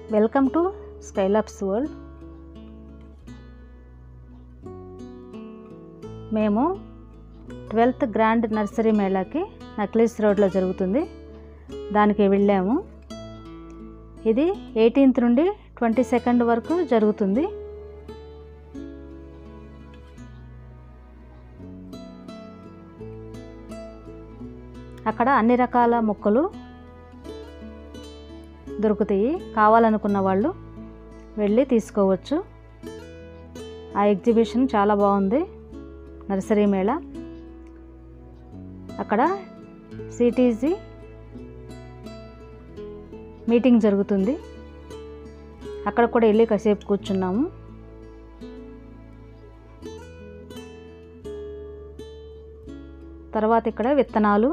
welcome to Skylabs world మేము twelfth grand nursery మేళాకి necklace రోడ్లో జరుగుతుంది దానికి వెళ్ళాము ఇది ఎయిటీన్త్ నుండి ట్వంటీ సెకండ్ వరకు జరుగుతుంది అక్కడ అన్ని రకాల మొక్కలు దొరుకుతాయి కావాలనుకున్న వాళ్ళు వెళ్ళి తీసుకోవచ్చు ఆ ఎగ్జిబిషన్ చాలా బాగుంది నర్సరీ మేళ అక్కడ సిటీజీ మీటింగ్ జరుగుతుంది అక్కడ కూడా వెళ్ళి కాసేపు కూర్చున్నాము తర్వాత ఇక్కడ విత్తనాలు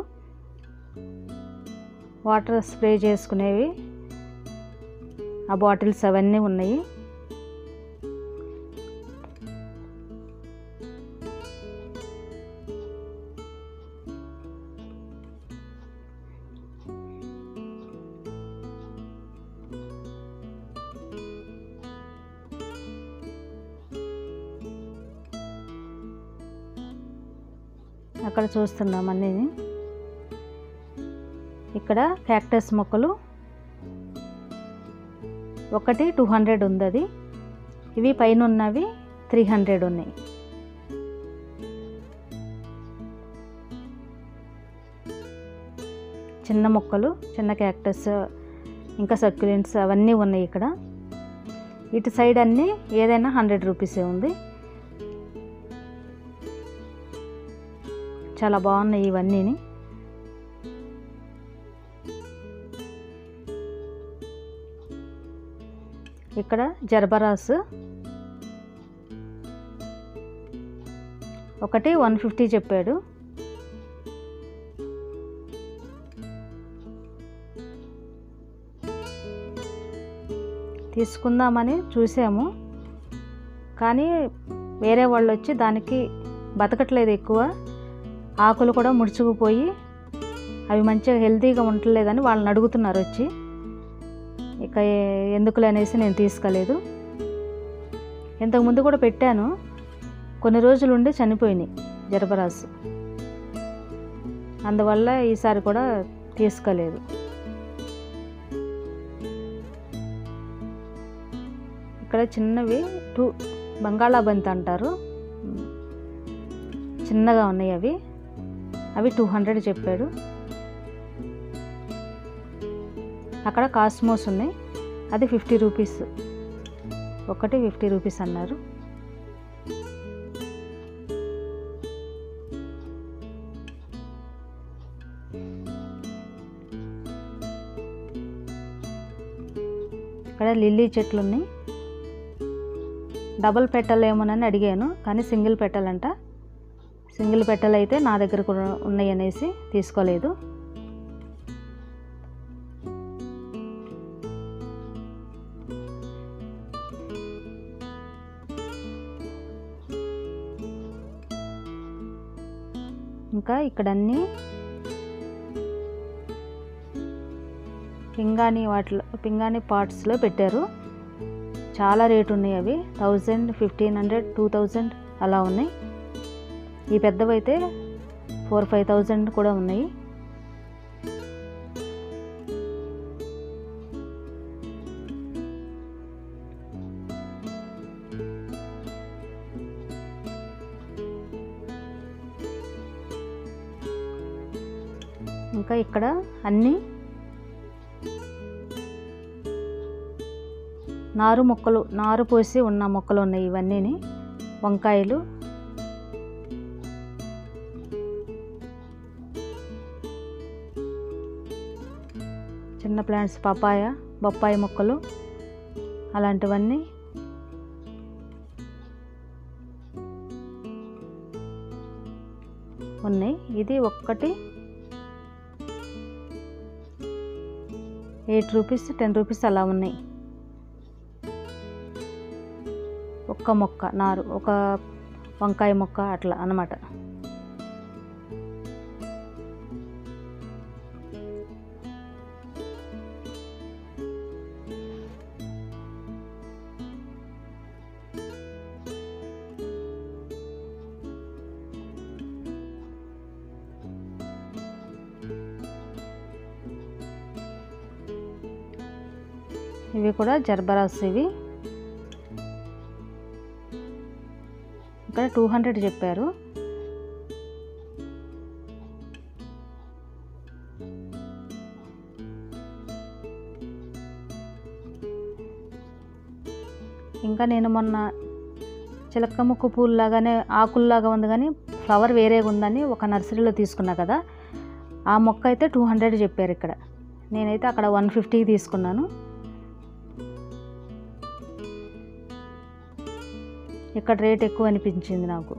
వాటర్ స్ప్రే చేసుకునేవి ఆ బాటిల్స్ అవన్నీ ఉన్నాయి అక్కడ చూస్తున్నాం అన్నీ ఇక్కడ క్యాక్టస్ మొక్కలు ఒకటి టూ హండ్రెడ్ ఉంది అది ఇవి పైన ఉన్నవి త్రీ హండ్రెడ్ ఉన్నాయి చిన్న మొక్కలు చిన్న క్యాక్టస్ ఇంకా సక్యులెంట్స్ అవన్నీ ఉన్నాయి ఇక్కడ ఇటు సైడ్ అన్నీ ఏదైనా హండ్రెడ్ రూపీసే ఉంది చాలా బాగున్నాయి ఇవన్నీని ఇక్కడ జర్బరాస్ ఒకటి వన్ ఫిఫ్టీ చెప్పాడు తీసుకుందామని చూసాము కానీ వేరే వాళ్ళు వచ్చి దానికి బతకట్లేదు ఎక్కువ ఆకులు కూడా ముడుచుకుపోయి అవి మంచిగా హెల్తీగా ఉండలేదని వాళ్ళని అడుగుతున్నారు వచ్చి ఇక ఎందుకులే అనేసి నేను తీసుకోలేదు ఇంతకుముందు కూడా పెట్టాను కొన్ని రోజులు ఉండి చనిపోయినాయి జరబరాసు అందువల్ల ఈసారి కూడా తీసుకోలేదు ఇక్కడ చిన్నవి టూ బంగాళాబంతి అంటారు చిన్నగా ఉన్నాయి అవి అవి టూ హండ్రెడ్ చెప్పాడు అక్కడ కాస్మోస్ ఉన్నాయి అది ఫిఫ్టీ రూపీస్ ఒకటి ఫిఫ్టీ రూపీస్ అన్నారు ఇక్కడ లిల్లీ చెట్లు ఉన్నాయి డబుల్ పెట్టలు ఏమోనని అడిగాను కానీ సింగిల్ పెట్టాలంట సింగిల్ పెట్టెలు అయితే నా దగ్గర కూడా ఉన్నాయి అనేసి తీసుకోలేదు ఇంకా ఇక్కడ అన్నీ పింగాణి వాటిలో పింగాణి పార్ట్స్లో పెట్టారు చాలా రేటు ఉన్నాయి అవి thousand fifteen hundred two thousand అలా ఉన్నాయి ఈ పెద్దవైతే ఫోర్ ఫైవ్ థౌజండ్ కూడా ఉన్నాయి ఇంకా ఇక్కడ అన్నీ నారు మొక్కలు నారు పోసి ఉన్న మొక్కలు ఉన్నాయి ఇవన్నీని వంకాయలు చిన్న ప్లాంట్స్ పపాయ బొప్పాయి మొక్కలు అలాంటివన్నీ ఉన్నాయి ఇది ఒక్కటి ఎయిట్ రూపీస్ టెన్ రూపీస్ అలా ఉన్నాయి ఒక్క మొక్క నారు ఒక వంకాయ మొక్క అట్లా అన్నమాట ఇవి కూడా జర్బరాస్ ఇవి ఇక్కడ టూ హండ్రెడ్ చెప్పారు ఇంకా నేను మొన్న చిలక ముక్కు పూల్లాగానే ఆకుల్లాగా ఉంది కానీ ఫ్లవర్ వేరేగా ఉందని ఒక నర్సరీలో తీసుకున్నా కదా ఆ మొక్క అయితే టూ హండ్రెడ్ చెప్పారు ఇక్కడ నేనైతే అక్కడ వన్ ఫిఫ్టీకి తీసుకున్నాను ఇక్కడ రేట్ ఎక్కువ అనిపించింది నాకు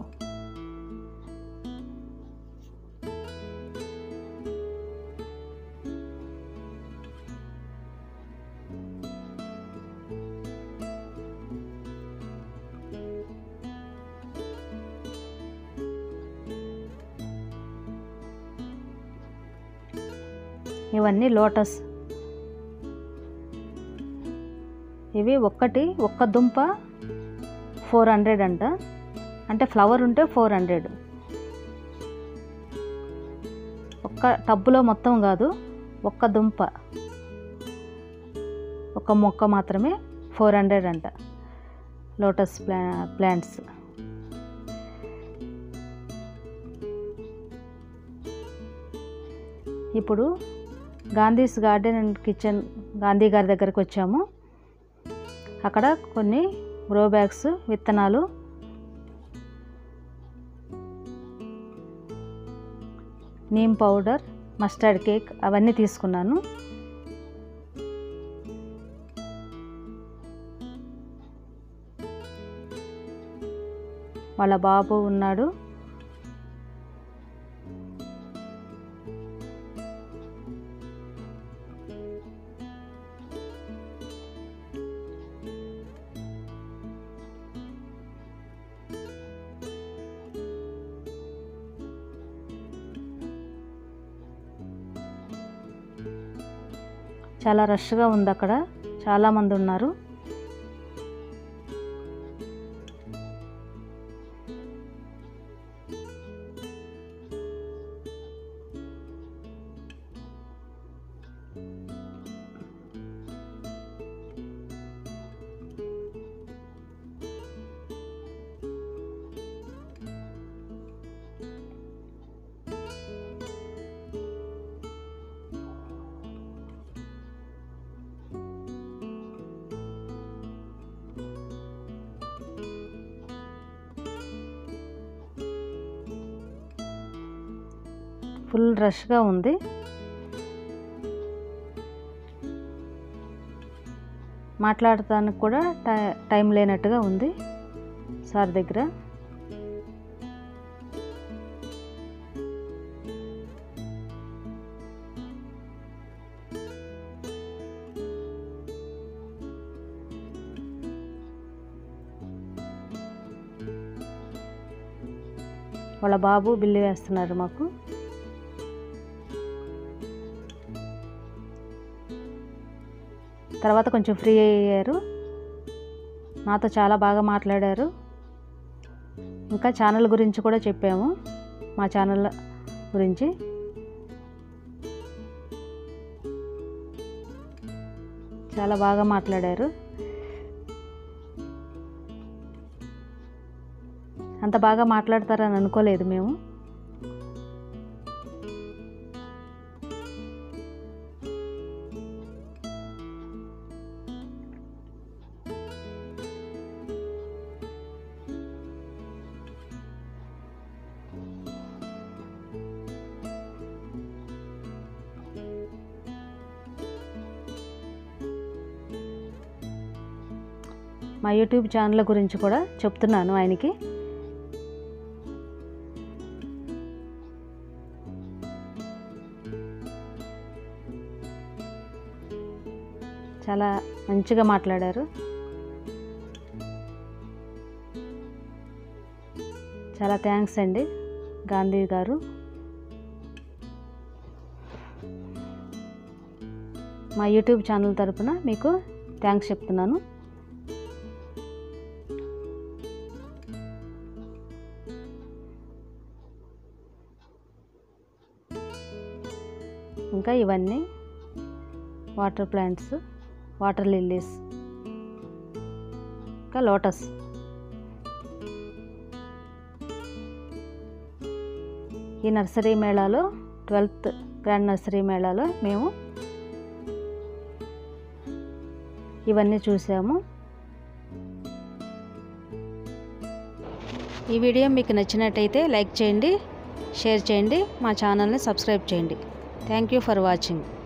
ఇవన్నీ లోటస్ ఇవి ఒక్కటి ఒక్క దుంప ఫోర్ హండ్రెడ్ అంట అంటే ఫ్లవర్ ఉంటే ఫోర్ హండ్రెడ్ ఒక్క టబ్బులో మొత్తం కాదు ఒక్క దుంప ఒక్క మొక్క మాత్రమే ఫోర్ హండ్రెడ్ అంట లోటస్ ప్లా ప్లాంట్స్ ఇప్పుడు Gandhi's garden and kitchen Gandhi గారి దగ్గరకు వచ్చాము అక్కడ కొన్ని గ్రో బ్యాగ్స్ విత్తనాలు నీమ్ పౌడర్ మస్టర్డ్ కేక్ అవన్నీ తీసుకున్నాను వాళ్ళ బాబు ఉన్నాడు చాలా రష్గా ఉంది అక్కడ చాలామంది ఉన్నారు ఫుల్ రష్గా ఉంది మాట్లాడటానికి కూడా టై టైం లేనట్టుగా ఉంది సార్ దగ్గర వాళ్ళ బాబు బిల్లు వేస్తున్నారు మాకు తర్వాత కొంచెం ఫ్రీ అయ్యారు నాతో చాలా బాగా మాట్లాడారు ఇంకా ఛానల్ గురించి కూడా చెప్పాము మా ఛానల్ గురించి చాలా బాగా మాట్లాడారు అంత బాగా మాట్లాడతారని అనుకోలేదు మేము మా యూట్యూబ్ ఛానల్ గురించి కూడా చెప్తున్నాను ఆయనకి చాలా మంచిగా మాట్లాడారు చాలా థ్యాంక్స్ అండి గాంధీ గారు మా యూట్యూబ్ ఛానల్ తరపున మీకు థ్యాంక్స్ చెప్తున్నాను ఇంకా ఇవన్నీ వాటర్ ప్లాంట్స్ వాటర్ లిల్లీస్ ఇంకా లోటస్ ఈ నర్సరీ మేళాలో ట్వెల్త్ గ్రాండ్ నర్సరీ మేళాలో మేము ఇవన్నీ చూసాము ఈ వీడియో మీకు నచ్చినట్టయితే లైక్ చేయండి షేర్ చేయండి మా ఛానల్ని సబ్స్క్రైబ్ చేయండి థ్యాంక్ యూ ఫర్ వాచింగ్